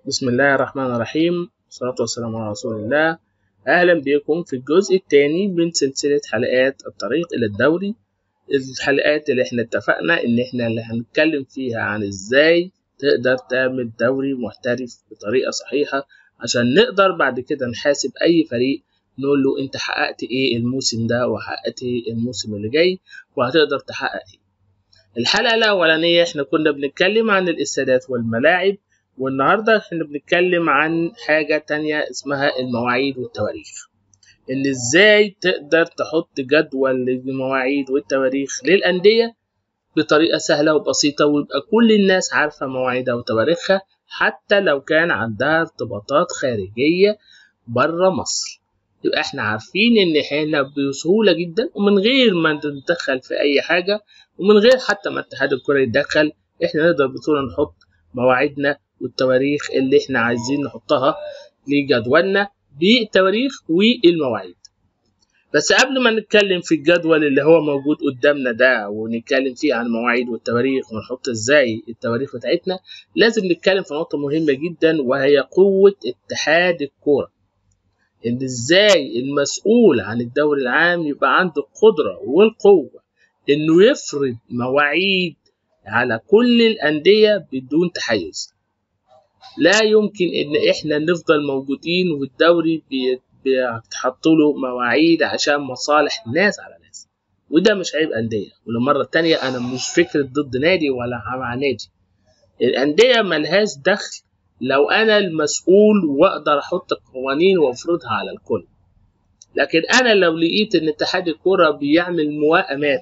بسم الله الرحمن الرحيم والصلاة والسلام على رسول الله أهلا بكم في الجزء الثاني من سلسلة حلقات الطريق إلى الدوري الحلقات اللي احنا اتفقنا إن احنا اللي هنتكلم فيها عن إزاي تقدر تعمل دوري محترف بطريقة صحيحة عشان نقدر بعد كده نحاسب أي فريق نقول له أنت حققت إيه الموسم ده وحققت إيه الموسم اللي جاي وهتقدر تحقق إيه الحلقة الأولانية احنا كنا بنتكلم عن الاستادات والملاعب والنهاردة احنا بنتكلم عن حاجة تانية اسمها المواعيد والتواريخ ان ازاي تقدر تحط جدول للمواعيد والتواريخ للأندية بطريقة سهلة وبسيطة ويبقى كل الناس عارفة مواعيدها وتواريخها حتى لو كان عندها ارتباطات خارجية بره مصر يبقى احنا عارفين ان احنا بسهولة جدا ومن غير ما نتدخل في اي حاجة ومن غير حتى ما اتحاد الكرة يتدخل احنا نقدر بسهولة نحط مواعيدنا والتواريخ اللي احنا عايزين نحطها لجدولنا بالتواريخ والمواعيد بس قبل ما نتكلم في الجدول اللي هو موجود قدامنا ده ونتكلم فيه عن المواعيد والتواريخ ونحط ازاي التواريخ بتاعتنا لازم نتكلم في نقطة مهمة جدا وهي قوة اتحاد الكورة ان ازاي المسؤول عن الدوري العام يبقى عنده القدرة والقوة انه يفرض مواعيد على كل الأندية بدون تحيز لا يمكن ان احنا نفضل موجودين والدوري بيتحط له مواعيد عشان مصالح ناس على ناس وده مش عيب أندية وللمرة التانية أنا مش فكرة ضد نادي ولا مع نادي الأندية ملهاش دخل لو أنا المسؤول وأقدر أحط قوانين وأفرضها على الكل لكن أنا لو لقيت إن اتحاد الكرة بيعمل موائمات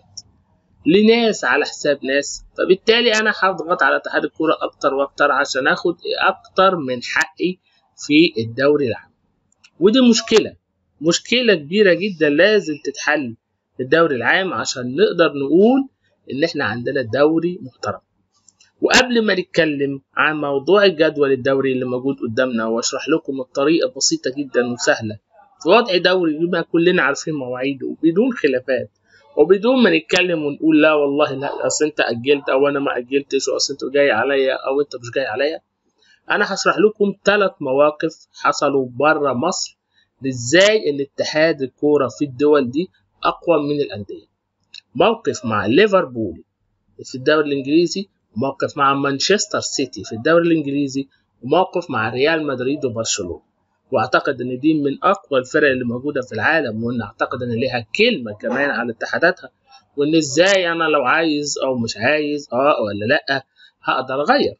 لناس على حساب ناس فبالتالي انا هضغط على اتحاد الكوره اكتر واكتر عشان اخد اكتر من حقي في الدوري العام ودي مشكله مشكله كبيره جدا لازم تتحل في الدوري العام عشان نقدر نقول ان احنا عندنا دوري محترم وقبل ما نتكلم عن موضوع الجدول الدوري اللي موجود قدامنا واشرح لكم الطريقه بسيطه جدا وسهله في وضع دوري بما كلنا عارفين مواعيده وبدون خلافات وبدون ما نتكلم ونقول لا والله لا اصل انت اجلت او انا ما اجلتش واصل انت جاي عليا او انت مش جاي عليا انا هشرح لكم ثلاث مواقف حصلوا بره مصر ازاي ان اتحاد الكوره في الدول دي اقوى من الانديه موقف مع ليفربول في الدوري الانجليزي وموقف مع مانشستر سيتي في الدوري الانجليزي وموقف مع ريال مدريد وبرشلونه واعتقد ان دي من اقوى الفرق اللي موجوده في العالم وان اعتقد ان ليها كلمه كمان على اتحاداتها وان ازاي انا لو عايز او مش عايز اه ولا لا هقدر اغير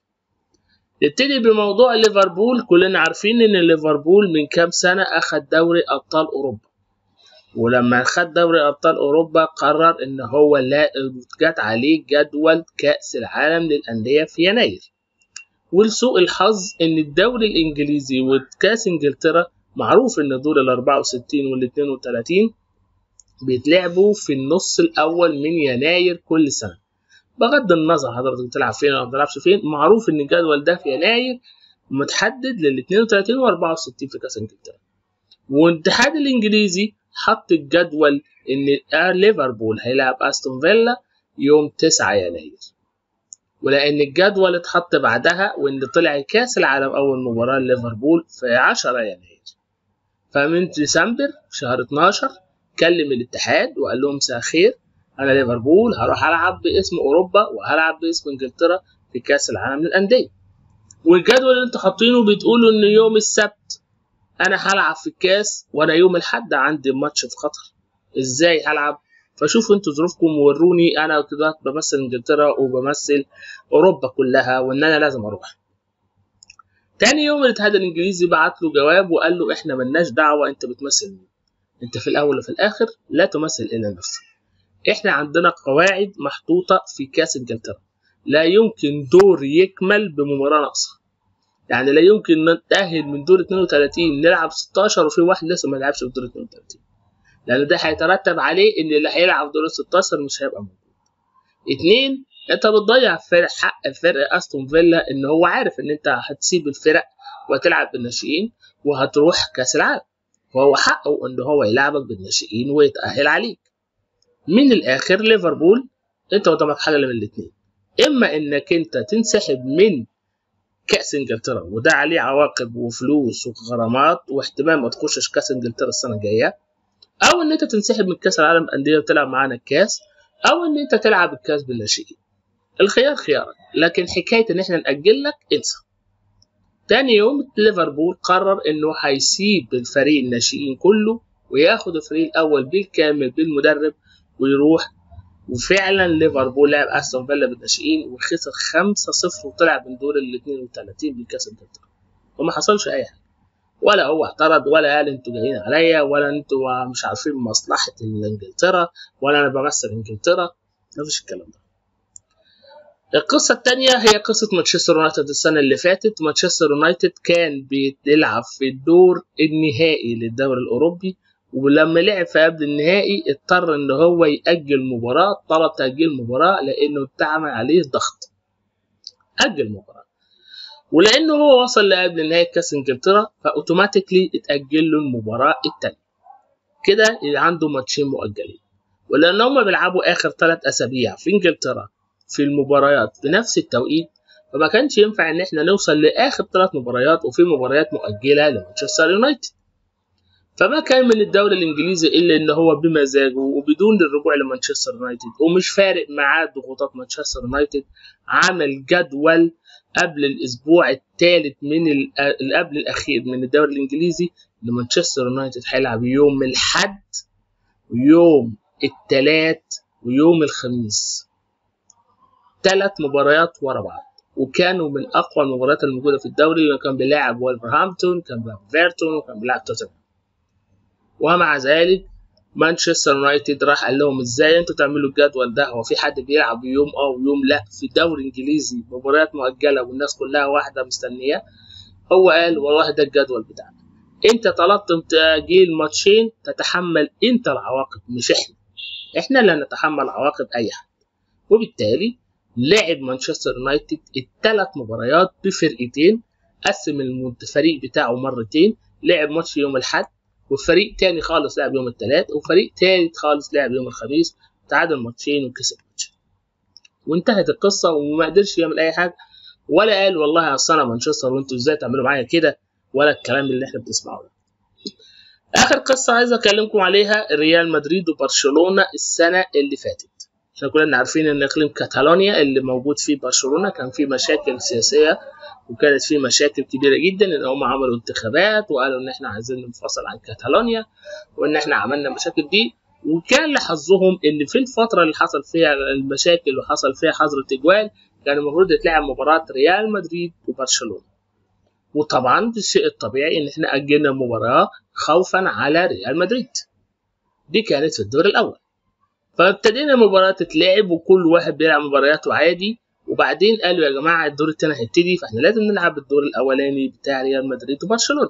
نبتدي بموضوع ليفربول كلنا عارفين ان ليفربول من كام سنه اخذ دوري ابطال اوروبا ولما خد دوري ابطال اوروبا قرر ان هو لا جت عليه جدول كاس العالم للانديه في يناير ولسوء الحظ ان الدوري الانجليزي وكاس انجلترا معروف ان دور ال 64 وال 32 بيتلعبوا في النص الاول من يناير كل سنه بغض النظر حضرتك بتلعب فين او ما بتلعبش فين معروف ان الجدول ده في يناير متحدد لل 32 و 64 في كاس انجلترا والاتحاد الانجليزي حط الجدول ان ليفربول هيلعب استون فيلا يوم 9 يناير ولان الجدول اتحط بعدها وان طلع كاس العالم اول مباراه ليفربول في 10 يناير فمن ديسمبر شهر 12 كلم الاتحاد وقال لهم مساء خير انا ليفربول هروح العب باسم اوروبا وهلعب باسم انجلترا في كاس العالم للانديه والجدول اللي انتوا حاطينه بتقولوا ان يوم السبت انا هلعب في الكاس وانا يوم الاحد عندي ماتش في قطر ازاي هلعب فشوفوا انتوا ظروفكم ووروني انا كده بمثل انجلترا وبمثل اوروبا كلها وان انا لازم اروح تاني يوم الاتحاد الانجليزي بعت له جواب وقال له احنا ملناش دعوه انت بتمثل مين انت في الاول وفي الاخر لا تمثل الا نفسك احنا عندنا قواعد محطوطه في كاس انجلترا لا يمكن دور يكمل بمباراه ناقصه يعني لا يمكن نتاهل من دور 32 نلعب 16 وفي واحد لسه ما لعبش في دور 32 لان ده هيترتب عليه ان اللي هيلعب دور ال 16 مش هيبقى موجود اتنين انت بتضيع فرق حق فرق استون فيلا ان هو عارف ان انت هتسيب الفرق وتلعب بالناشئين وهتروح كاس العالم وهو حقه ان هو يلعبك بالناشئين ويتاهل عليك من الاخر ليفربول انت قدامك حاجه من الاثنين اما انك انت تنسحب من كاس انجلترا وده عليه عواقب وفلوس وغرامات واحتمال ما تخشش كاس انجلترا السنه الجايه او ان انت تنسحب من كاس العالم الانديه وتلعب معانا الكاس او ان انت تلعب الكاس بالناشئين الخيار خيارك لكن حكايه ان احنا ناجل لك انسى تاني يوم ليفربول قرر انه هيسيب الفريق الناشئين كله وياخد الفريق الاول بالكامل بالمدرب ويروح وفعلا ليفربول لعب استون فيلا بالناشئين وخسر 5-0 وطلع من دور ال 32 بكاس انجلترا وما حصلش اي حاجه ولا هو اعترض ولا قال انتوا جايين عليا ولا انتوا مش عارفين مصلحه انجلترا ولا انا بمثل انجلترا مفيش الكلام ده القصة التانية هي قصة مانشستر يونايتد السنة اللي فاتت مانشستر يونايتد كان بيلعب في الدور النهائي للدوري الأوروبي ولما لعب في قبل النهائي اضطر ان هو يأجل مباراة طلب تأجيل مباراة لأنه اتعمل عليه ضغط أجل مباراة ولأنه هو وصل لقبل نهائي كأس انجلترا فأوتوماتيكلي اتأجل له المباراة التانية كده عنده ماتشين مؤجلين ولأن هما بيلعبوا آخر ثلاث أسابيع في انجلترا في المباريات بنفس التوقيت فما كانش ينفع ان احنا نوصل لاخر ثلاث مباريات وفي مباريات مؤجله لمانشستر يونايتد فما كان من الدوري الانجليزي الا ان هو بمزاجه وبدون الرجوع لمانشستر يونايتد ومش فارق معاه ضغوطات مانشستر يونايتد عمل جدول قبل الاسبوع الثالث من ال- قبل الاخير من الدوري الانجليزي ان مانشستر يونايتد هيلعب يوم الاحد ويوم الثلاث ويوم الخميس ثلاث مباريات ورا بعض وكانوا من اقوى المباريات الموجوده في الدوري كان بيلاعب ولفرهامبتون كان بيلاعب فيرتون وكان بيلاعب توتنهام ومع ذلك مانشستر يونايتد راح قال لهم ازاي انتوا تعملوا الجدول ده هو في حد بيلعب يوم اه ويوم لا في دوري انجليزي مباريات مؤجله والناس كلها واحده مستنيه هو قال والله ده الجدول بتاعنا انت طلبت تأجيل ماتشين تتحمل انت العواقب مش احنا احنا اللي نتحمل عواقب اي حد وبالتالي لعب مانشستر يونايتد الثلاث مباريات بفرقتين قسم الفريق بتاعه مرتين لعب ماتش يوم الاحد وفريق تاني خالص لعب يوم الثلاث وفريق تالت خالص لعب يوم الخميس تعادل ماتشين وكسب ماتش وانتهت القصه وما قدرش يعمل اي حاجه ولا قال والله اصل انا مانشستر وانتوا ازاي تعملوا معايا كده ولا الكلام اللي احنا بنسمعه ده اخر قصه عايز اكلمكم عليها ريال مدريد وبرشلونه السنه اللي فاتت احنا كلنا عارفين ان اقليم كاتالونيا اللي موجود فيه برشلونه كان فيه مشاكل سياسيه وكانت فيه مشاكل كبيره جدا ان هم عملوا انتخابات وقالوا ان احنا عايزين ننفصل عن كاتالونيا وان احنا عملنا المشاكل دي وكان لحظهم ان في الفتره اللي حصل فيها المشاكل وحصل فيها حظر تجوال كان المفروض يتلعب مباراه ريال مدريد وبرشلونه وطبعا الشيء الطبيعي ان احنا اجلنا المباراه خوفا على ريال مدريد دي كانت في الدور الاول فابتدينا المباراة تتلعب وكل واحد بيلعب مبارياته عادي وبعدين قالوا يا جماعة الدور التاني هيبتدي فاحنا لازم نلعب الدور الأولاني بتاع ريال مدريد وبرشلونة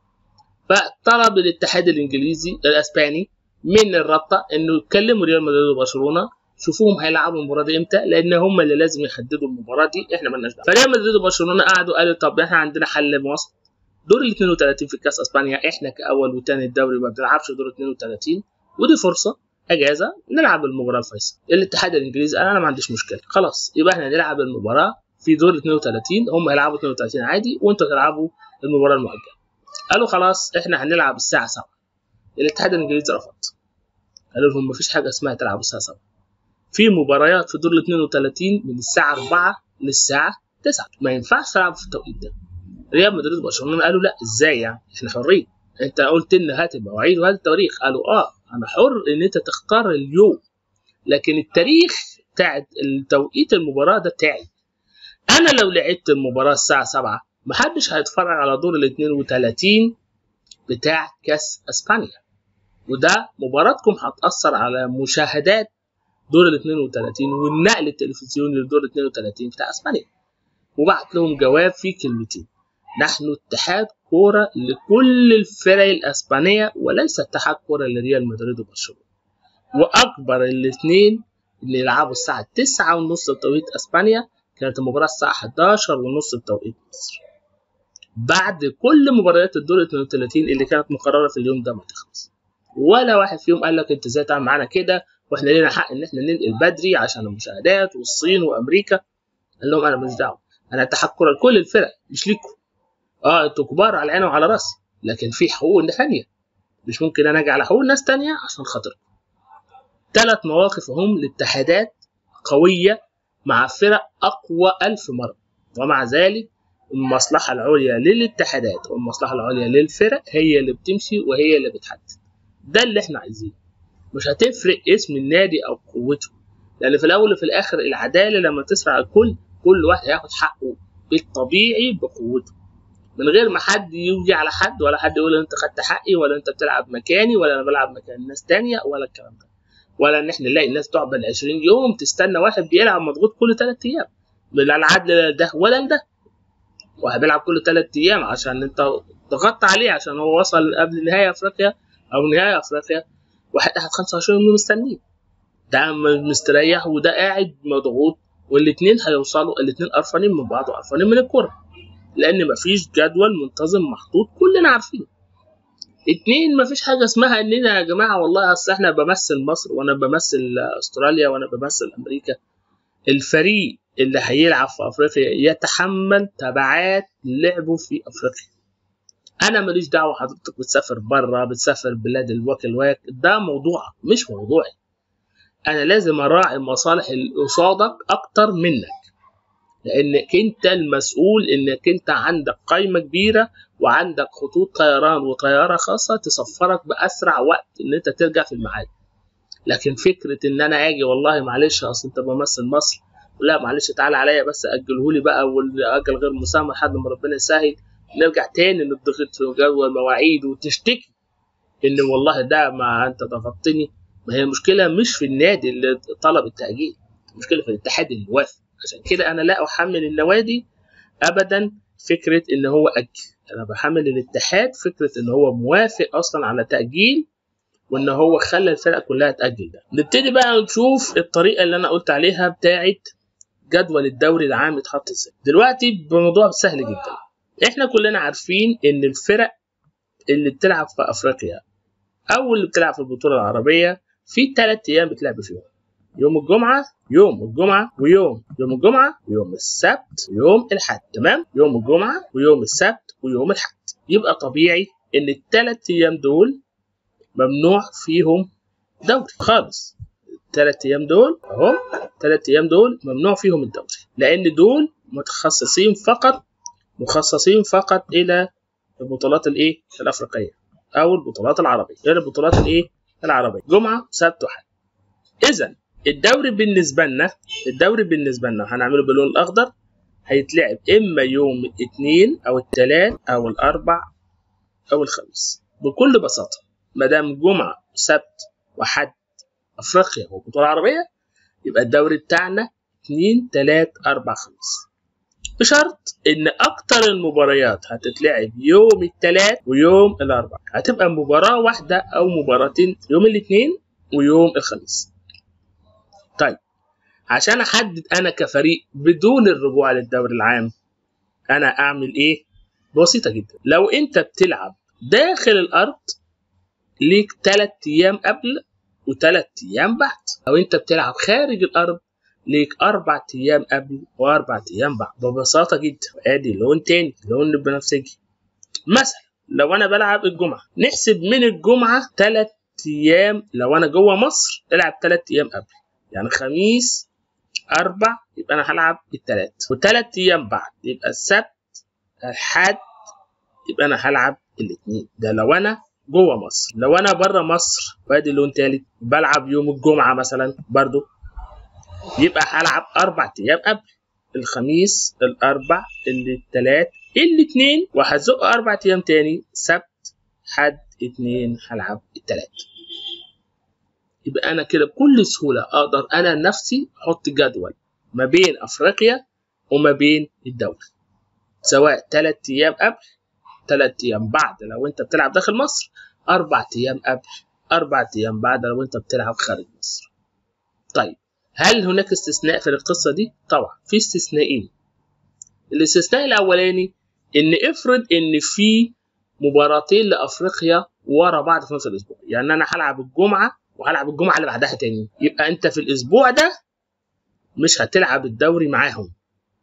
فطلب الاتحاد الإنجليزي الأسباني من الرابطة إنه يكلموا ريال مدريد وبرشلونة شوفوهم هيلعبوا المباراة دي امتى لأن هم اللي لازم يحددوا المباراة دي احنا مالناش دعوة فريال مدريد وبرشلونة قعدوا قالوا طب احنا عندنا حل وسط دور ال 32 في كأس اسبانيا احنا كأول وتاني الدوري ما بنلعبش دور 32 ودي فرصة اجازه نلعب المباراه الفيصل الاتحاد الانجليزي قال انا ما عنديش مشكله خلاص يبقى احنا نلعب المباراه في دور 32 هم يلعبوا 32 عادي وانتوا تلعبوا المباراه المؤجله قالوا خلاص احنا هنلعب الساعه 7 الاتحاد الانجليزي رفض قالوا لهم مفيش حاجه اسمها تلعبوا الساعه 7 في مباريات في دور ال 32 من الساعه 4 للساعه 9 ما ينفعش تلعب في التوقيت ده ريال مدريد وبرشلونه قالوا لا ازاي يعني احنا حرين انت قلت لنا هات المواعيد وهات التواريخ قالوا اه انا حر ان انت تختار اليوم لكن التاريخ بتاع التوقيت المباراه ده بتاعي انا لو لعبت المباراه الساعه 7 محدش هيتفرج على دور ال 32 بتاع كاس اسبانيا وده مباراتكم هتاثر على مشاهدات دور ال 32 والنقل التلفزيوني لدور ال 32 بتاع اسبانيا وبعت لهم جواب فيه كلمتين نحن اتحاد كورة لكل الفرق الأسبانية وليس اتحاد كورة لريال مدريد وبرشلونة وأكبر الاثنين اللي يلعبوا الساعة تسعة ونص بتوقيت أسبانيا كانت المباراة الساعة 11 ونص بتوقيت مصر بعد كل مباريات الدور 32 اللي كانت مقررة في اليوم ده ما تخلص ولا واحد فيهم قال لك انت ازاي تعمل معانا كده واحنا لينا حق ان احنا ننقل بدري عشان المشاهدات والصين وامريكا قال لهم انا مش دعوه انا تحكر لكل الفرق مش ليكم اه انتوا كبار على عيني وعلى راسي لكن في حقوق ثانيه مش ممكن انا اجي على حقوق ناس تانية عشان خاطركم ثلاث مواقف هم لاتحادات قوية مع فرق أقوى ألف مرة ومع ذلك المصلحة العليا للاتحادات والمصلحة العليا للفرق هي اللي بتمشي وهي اللي بتحدد ده اللي احنا عايزينه مش هتفرق اسم النادي أو قوته لأن في الأول وفي الآخر العدالة لما تسرع الكل كل واحد هياخد حقه بالطبيعي بقوته من غير ما حد يجي على حد ولا حد يقول انت خدت حقي ولا انت بتلعب مكاني ولا انا بلعب مكان ناس تانية ولا الكلام ده ولا ان احنا نلاقي الناس تقعد 20 يوم تستنى واحد بيلعب مضغوط كل ثلاث ايام لا العدل ده ولا ده واحد بيلعب كل ثلاث ايام عشان انت ضغطت عليه عشان هو وصل قبل نهاية افريقيا او نهاية افريقيا واحد قاعد 25 يوم مستنيه ده مستريح وده قاعد مضغوط والاثنين هيوصلوا الاثنين قرفانين من بعض وقرفانين من الكوره لان مفيش جدول منتظم محطوط كلنا عارفينه اتنين مفيش حاجه اسمها اننا يا جماعه والله اصل احنا بمثل مصر وانا بمثل استراليا وانا بمثل امريكا الفريق اللي هيلعب في افريقيا يتحمل تبعات لعبه في افريقيا انا ماليش دعوه حضرتك بتسافر بره بتسافر بلاد الواك الواك ده موضوعك مش موضوعي انا لازم اراعي مصالح اللي قصادك اكتر منك لانك انت المسؤول انك انت عندك قائمه كبيره وعندك خطوط طيران وطياره خاصه تسفرك باسرع وقت ان انت ترجع في الميعاد لكن فكره ان انا اجي والله معلش اصل انت بمثل مصر لا معلش تعالى عليا بس اجله لي بقى والاجل غير مسمى لحد ما ربنا يسهل نرجع تاني نضغط في جو المواعيد وتشتكي ان والله ده ما انت ضغطتني ما هي المشكله مش في النادي اللي طلب التاجيل المشكله في الاتحاد اللي وافق عشان كده انا لا احمل النوادي ابدا فكره ان هو اجل انا بحمل الاتحاد فكره ان هو موافق اصلا على تاجيل وان هو خلى الفرقه كلها تاجل ده نبتدي بقى نشوف الطريقه اللي انا قلت عليها بتاعه جدول الدوري العام يتحط ازاي دلوقتي بموضوع سهل جدا احنا كلنا عارفين ان الفرق اللي بتلعب في افريقيا او اللي بتلعب في البطوله العربيه في ثلاث ايام بتلعب فيهم يوم الجمعة يوم الجمعة ويوم يوم الجمعة ويوم السبت ويوم الحد تمام يوم الجمعة ويوم السبت ويوم الحد يبقى طبيعي ان الثلاث ايام دول ممنوع فيهم دوري خالص الثلاث ايام دول اهو الثلاث ايام دول ممنوع فيهم الدوري لان دول متخصصين فقط مخصصين فقط الى البطولات الايه الافريقيه او البطولات العربيه غير البطولات الايه العربيه جمعه سبت وحد اذا الدوري بالنسبه لنا الدوري بالنسبه لنا هنعمله باللون الاخضر هيتلعب اما يوم الاثنين او الثلاث او الاربع او الخميس بكل بساطه ما دام جمعه سبت وحد افريقيا والبطوله العربيه يبقى الدوري بتاعنا 2 3 4 5 بشرط ان اكتر المباريات هتتلعب يوم الثلاث ويوم الاربع هتبقى مباراه واحده او مباراتين يوم الاثنين ويوم الخميس طيب عشان احدد انا كفريق بدون الرجوع للدوري العام انا اعمل ايه بسيطه جدا لو انت بتلعب داخل الارض ليك 3 ايام قبل وثلاث ايام بعد لو انت بتلعب خارج الارض ليك اربع ايام قبل واربع ايام بعد ببساطه جدا ادي لون تاني لون بنفسجي مثلا لو انا بلعب الجمعه نحسب من الجمعه ثلاث ايام لو انا جوه مصر العب ثلاث ايام قبل يعني خميس اربع يبقى انا هلعب الثلاث وثلاث ايام بعد يبقى السبت الحد يبقى انا هلعب الاثنين ده لو انا جوه مصر لو انا بره مصر وادي لون تالت بلعب يوم الجمعه مثلا برضو يبقى هلعب اربع ايام قبل الخميس الاربع الثلاث الاثنين وهزق اربع ايام تاني سبت حد اتنين هلعب الثلاث يبقى انا كده بكل سهوله اقدر انا نفسي احط جدول ما بين افريقيا وما بين الدوري سواء ثلاث ايام قبل ثلاث ايام بعد لو انت بتلعب داخل مصر اربع ايام قبل اربع ايام بعد لو انت بتلعب خارج مصر طيب هل هناك استثناء في القصه دي طبعا في استثنائين الاستثناء الاولاني ان افرض ان في مباراتين لافريقيا ورا بعض في نفس الاسبوع يعني انا هلعب الجمعه وهلعب الجمعه اللي بعدها تاني يبقى انت في الاسبوع ده مش هتلعب الدوري معاهم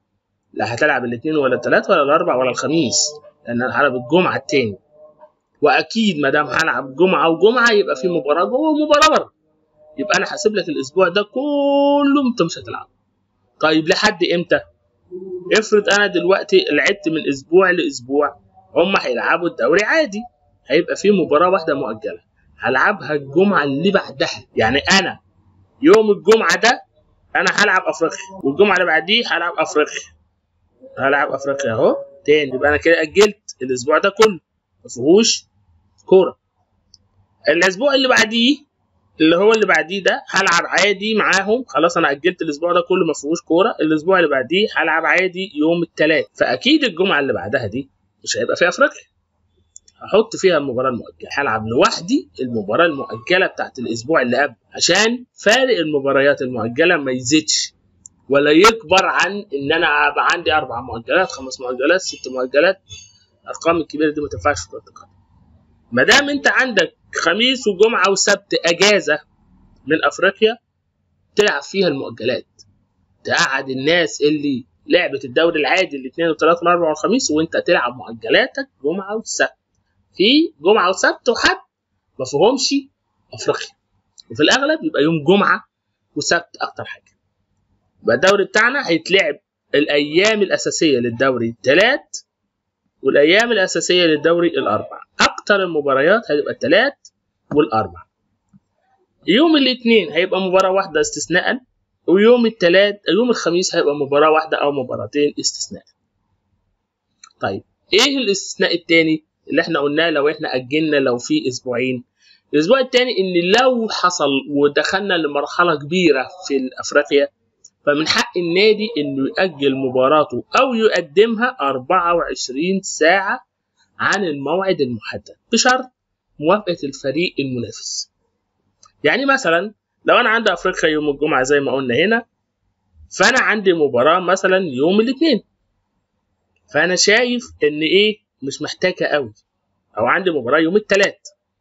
لا هتلعب الاثنين ولا الثلاث ولا الاربع ولا الخميس لان انا هلعب الجمعه التاني واكيد ما دام هلعب جمعه وجمعه يبقى في مباراه جوه ومباراه بره يبقى انا حاسب لك الاسبوع ده كله انت مش هتلعب طيب لحد امتى افرض انا دلوقتي لعبت من اسبوع لاسبوع هم هيلعبوا الدوري عادي هيبقى في مباراه واحده مؤجله هلعبها الجمعه اللي بعدها يعني انا يوم الجمعه ده انا هلعب افريقيا والجمعه اللي بعديه هلعب افريقيا هلعب افريقيا اهو تاني يبقى انا كده اجلت الاسبوع ده كله ما فيهوش كوره الاسبوع اللي بعديه اللي هو اللي بعديه ده هلعب عادي معاهم خلاص انا اجلت الاسبوع ده كله ما فيهوش كوره الاسبوع اللي بعديه هلعب عادي يوم الثلاث فاكيد الجمعه اللي بعدها دي مش هيبقى فيها افريقيا هحط فيها المباراه المؤجله هلعب لوحدي المباراه المؤجله بتاعت الاسبوع اللي قبل عشان فارق المباريات المؤجله ما يزيدش ولا يكبر عن ان انا ابقى عندي اربع مؤجلات خمس مؤجلات ست مؤجلات الارقام الكبيره دي ما تنفعش في كره القدم ما دام انت عندك خميس وجمعه وسبت اجازه من افريقيا تلعب فيها المؤجلات تقعد الناس اللي لعبت الدوري العادي الاثنين والثلاث والاربع والخميس وانت تلعب مؤجلاتك جمعه وسبت في جمعه وسبت وحد ما فيهمش افريقيا وفي الاغلب يبقى يوم جمعه وسبت اكتر حاجه يبقى الدوري بتاعنا هيتلعب الايام الاساسيه للدوري الثلاث والايام الاساسيه للدوري الاربع اكتر المباريات هتبقى الثلاث والاربع يوم الاثنين هيبقى مباراه واحده استثناء ويوم الثلاث يوم الخميس هيبقى مباراه واحده او مباراتين استثناء طيب ايه الاستثناء الثاني اللي احنا قلناه لو احنا اجلنا لو في اسبوعين الاسبوع الثاني ان لو حصل ودخلنا لمرحله كبيره في افريقيا فمن حق النادي انه يأجل مباراته او يقدمها 24 ساعة عن الموعد المحدد بشرط موافقة الفريق المنافس يعني مثلا لو انا عندي افريقيا يوم الجمعة زي ما قلنا هنا فانا عندي مباراة مثلا يوم الاثنين فانا شايف ان ايه مش محتاجة قوي او عندي مباراة يوم الثلاث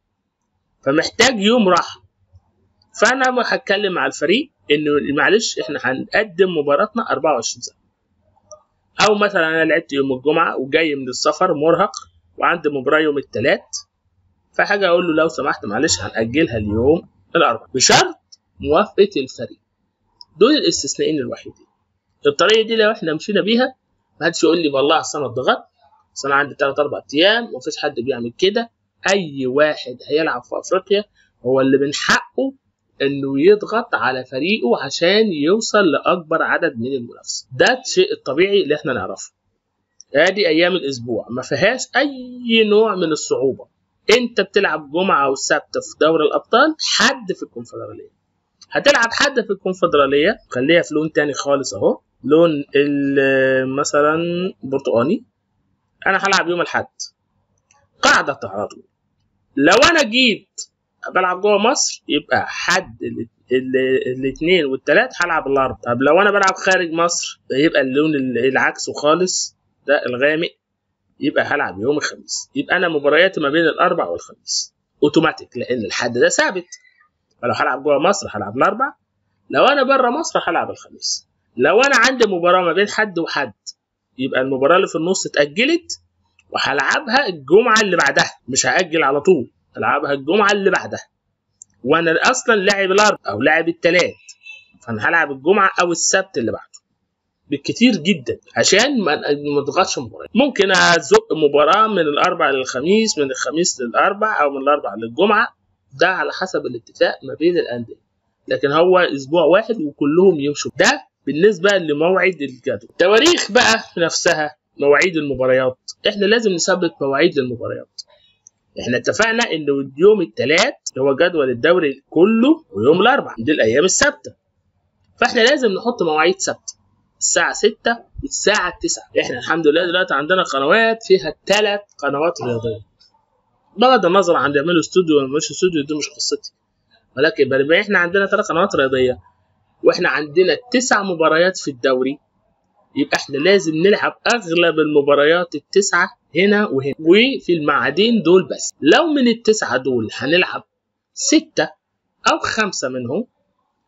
فمحتاج يوم راحة فانا هتكلم مع الفريق انه معلش احنا هنقدم مباراتنا 24 ساعه او مثلا انا لعبت يوم الجمعه وجاي من السفر مرهق وعندي مباراه يوم الثلاث فحاجه اقول له لو سمحت معلش هنأجلها اليوم الاربعاء بشرط موافقه الفريق دول الاستثنائين الوحيدين الطريقه دي لو احنا مشينا بيها ما حدش يقول لي والله اصل انا اتضغطت اصل انا عندي 3 4 ايام ومفيش حد بيعمل كده اي واحد هيلعب في افريقيا هو اللي من حقه انه يضغط على فريقه عشان يوصل لاكبر عدد من المنافسه ده الشيء الطبيعي اللي احنا نعرفه ادي ايام الاسبوع ما فيهاش اي نوع من الصعوبه انت بتلعب جمعه وسبت في دوري الابطال حد في الكونفدراليه هتلعب حد في الكونفدراليه خليها في لون تاني خالص اهو لون مثلا برتقاني انا هلعب يوم الاحد قاعده على طول لو انا جيت بلعب جوه مصر يبقى حد الاثنين والثلاث هلعب الاربع طب لو انا بلعب خارج مصر يبقى اللون العكس خالص ده الغامق يبقى هلعب يوم الخميس يبقى انا مبارياتي ما بين الاربع والخميس اوتوماتيك لان الحد ده ثابت فلو هلعب جوه مصر هلعب الاربع لو انا بره مصر هلعب الخميس لو انا عندي مباراه ما بين حد وحد يبقى المباراه اللي في النص اتاجلت وهلعبها الجمعه اللي بعدها مش هاجل على طول العبها الجمعه اللي بعدها وانا اصلا لاعب الاربع او لاعب الثلاث فانا هلعب الجمعه او السبت اللي بعده بالكتير جدا عشان ما اضغطش مباراه ممكن ازق مباراه من الاربع للخميس من الخميس للاربع او من الاربع للجمعه ده على حسب الاتفاق ما بين الانديه لكن هو اسبوع واحد وكلهم يمشوا ده بالنسبه لموعد الجدول التواريخ بقى نفسها مواعيد المباريات احنا لازم نثبت مواعيد للمباريات احنا اتفقنا انه يوم الثلاث اللي هو جدول الدوري كله ويوم الاربع دي الايام الثابته فاحنا لازم نحط مواعيد ثابته الساعه 6 والساعه 9 احنا الحمد لله دلوقتي عندنا قنوات فيها ثلاث قنوات رياضيه بغض النظر عن يعملوا استوديو ولا مش استوديو دي مش قصتي ولكن بما احنا عندنا ثلاث قنوات رياضيه واحنا عندنا تسع مباريات في الدوري يبقى احنا لازم نلعب اغلب المباريات التسعه هنا وهنا وفي المعادين دول بس لو من التسعه دول هنلعب ستة او خمسة منهم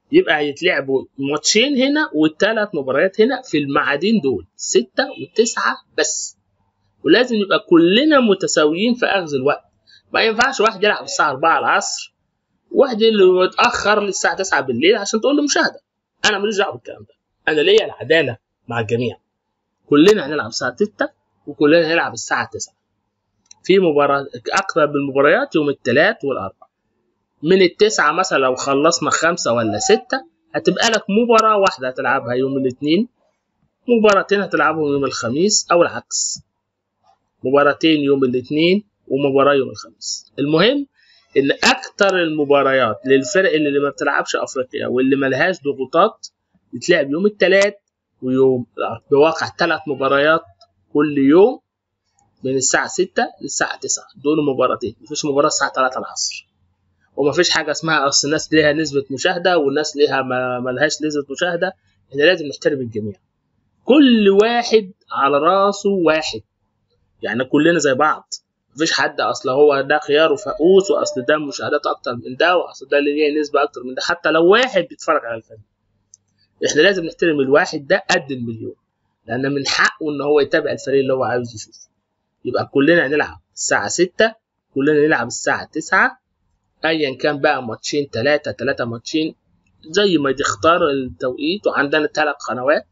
يبقى هيتلعبوا ماتشين هنا والثلاث مباريات هنا في الميعادين دول ستة وتسعة بس ولازم يبقى كلنا متساويين في اخذ الوقت ما ينفعش واحد يلعب الساعة 4 العصر واحد اللي متأخر للساعة 9 بالليل عشان تقول له مشاهدة أنا ماليش دعوة بالكلام ده أنا ليا العدالة مع الجميع كلنا هنلعب الساعة 6 وكلنا هنلعب الساعة 9 في مباراة أقرب المباريات يوم الثلاث والأربع من التسعة مثلا لو خلصنا خمسة ولا ستة هتبقى لك مباراة واحدة هتلعبها يوم الاثنين مباراتين هتلعبهم يوم الخميس أو العكس مباراتين يوم الاثنين ومباراة يوم الخميس المهم ان اكتر المباريات للفرق اللي ما بتلعبش افريقيا واللي ملهاش ضغوطات بتلعب يوم الثلاث ويوم الاربعاء بواقع ثلاث مباريات كل يوم من الساعة 6 للساعة 9 دول مباراتين مفيش مباراة الساعة 3 العصر ومفيش حاجة اسمها أصل الناس ليها نسبة مشاهدة والناس ليها ما ملهاش نسبة مشاهدة احنا لازم نحترم الجميع كل واحد على راسه واحد يعني كلنا زي بعض مفيش حد اصل هو ده خيار وفقوس واصل ده مشاهدات اكتر من ده واصل ده اللي ليه نسبه اكتر من ده حتى لو واحد بيتفرج على الفيلم احنا لازم نحترم الواحد ده قد المليون لان من حقه ان هو يتابع الفريق اللي هو عاوز يشوفه يبقى كلنا هنلعب الساعه 6 كلنا نلعب الساعه 9 ايا كان بقى ماتشين ثلاثه ثلاثه ماتشين زي ما تختار التوقيت وعندنا ثلاث قنوات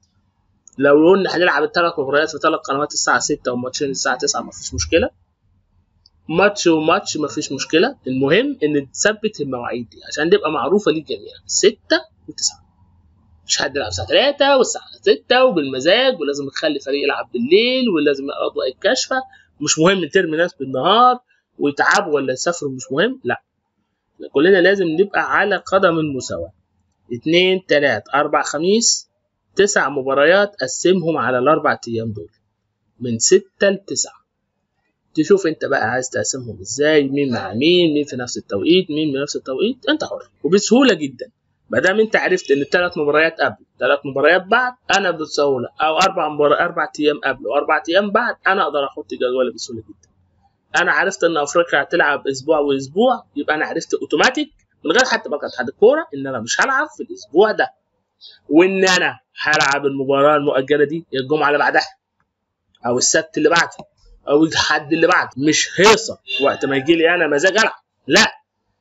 لو قلنا هنلعب الثلاث مباريات في ثلاث قنوات الساعه 6 وماتشين الساعه 9 مفيش مشكله ماتش وماتش مفيش مشكلة المهم ان تثبت المواعيد دي عشان تبقى معروفة للجميع ستة وتسعة مش حد يلعب الساعة 3 والساعة 6 وبالمزاج ولازم نخلي فريق يلعب بالليل ولازم أضواء الكشفة مش مهم ترمي ناس بالنهار ويتعبوا ولا يسافروا مش مهم لا كلنا لازم نبقى على قدم المساواة اتنين تلات أربع خميس تسع مباريات قسمهم على الأربع أيام دول من ستة لتسعة تشوف انت بقى عايز تقسمهم ازاي مين مع مين مين في نفس التوقيت مين بنفس التوقيت انت حر وبسهوله جدا ما دام انت عرفت ان الثلاث مباريات قبل ثلاث مباريات بعد انا بسهوله او اربع مباريات اربع ايام قبل واربع ايام بعد انا اقدر احط جدولي بسهوله جدا انا عرفت ان افريقيا هتلعب اسبوع واسبوع يبقى انا عرفت اوتوماتيك من غير حتى بقى اتحاد الكوره ان انا مش هلعب في الاسبوع ده وان انا هلعب المباراه المؤجله دي الجمعه اللي بعدها او السبت اللي بعده او الحد اللي بعده مش هيصه وقت ما يجي لي انا مزاج العب لا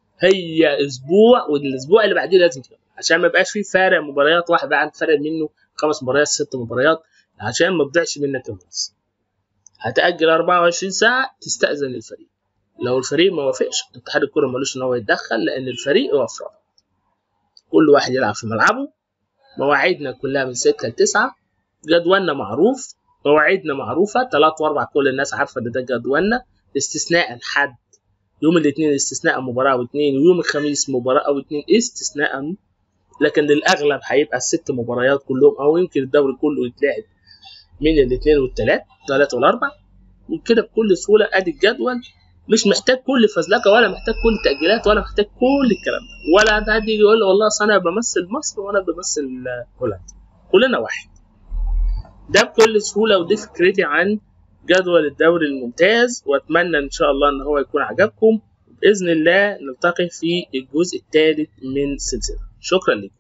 هي اسبوع والاسبوع اللي بعديه لازم تلعب عشان ما يبقاش في فارق مباريات واحد بقى فارق منه خمس مباريات ست مباريات عشان ما تضيعش منك النص هتأجل 24 ساعة تستأذن الفريق لو الفريق ما وافقش اتحاد الكورة ملوش ان هو يتدخل لان الفريق هو افراد كل واحد يلعب في ملعبه مواعيدنا كلها من 6 ل 9 جدولنا معروف مواعيدنا معروفة تلات وأربع كل الناس عارفة إن ده جدولنا استثناء الحد يوم الاثنين استثناء مباراة أو اتنين ويوم الخميس مباراة أو اتنين استثناء لكن للأغلب هيبقى الست مباريات كلهم أو يمكن الدوري كله يتلعب من الاثنين والثلاث ثلاث والأربع وكده بكل سهولة أدي الجدول مش محتاج كل فزلكة ولا محتاج كل تأجيلات ولا محتاج كل الكلام ده ولا حد يجي يقول والله أصل أنا بمثل مصر وأنا بمثل هولندا كلنا واحد ده بكل سهولة ودي فكرتي عن جدول الدوري الممتاز واتمنى ان شاء الله ان هو يكون عجبكم باذن الله نلتقي في الجزء الثالث من السلسله شكرا لكم